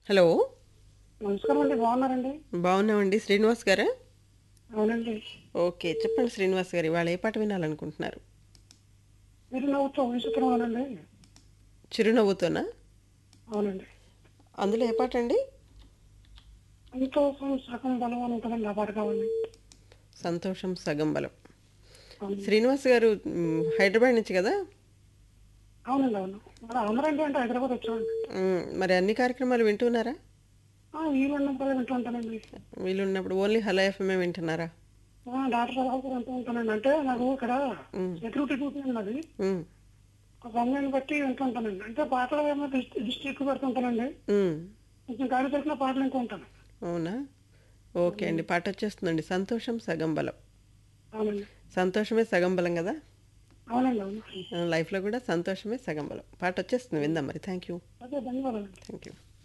Hello నమస్కారం అండి బాగున్నారండి బాగున్నామండి శ్రీనివాస్ గారా అవునండి ఓకే చెప్పండి శ్రీనివాస్ గారు ఇవాళ ఏ పాట వినాలనుకుంటున్నారు మీరు నవ్వుతో ఊహిస్తున్నానండి చిరునవ్వుతోనా అవునండి అందులో ఏ పాట అండి సంతోషం సగం బలం అని ఉంటుందండి ఆ పాట కావాలి సంతోషం సగం బలం అవును. శ్రీనివాస్ గారు మ్, హైదరాబాద్ నుంచి కదా అవునండి అవును మన ఆంధ్ర ఇంటి అంటే హైదరాబాద్ వచ్చామండి మ్, మరి అన్ని కార్యక్రమాలు వింటున్నారా ఆ, వీలు ఉన్నప్పుడు వింటూ ఉంటానండి వీళ్ళు ఉన్నప్పుడు ఓన్లీ హలో ఎఫ్ఎంఏ వింటున్నారా ఆ, డాక్టర్ సలహా కూడా వింటూ ఉంటానండి అంటే నాకు ఇక్కడ సెక్యూరిటీ డ్యూటీ ఉన్నది మ్, ఆ సమయాన్ని బట్టి వింటూ ఉంటానండి అంటే పాటలు ఏమో డిస్ట్రిక్ట్ పెడుతుంటానండి మ్, కొంచెం గాడి దొరికిన పాటలు వింటూ ఉంటాను అవునా ఓకే అండి పాట వచ్చేస్తుందండి సంతోషం సగం బలం అవునండి సంతోషమే సగం బలం కదా అవునండి అవును లైఫ్లో కూడా సంతోషమే సగం బలం పాట వచ్చేస్తుంది విందాం మరి థ్యాంక్ యూ అదే ధన్యవాదాలు థ్యాంక్ యూ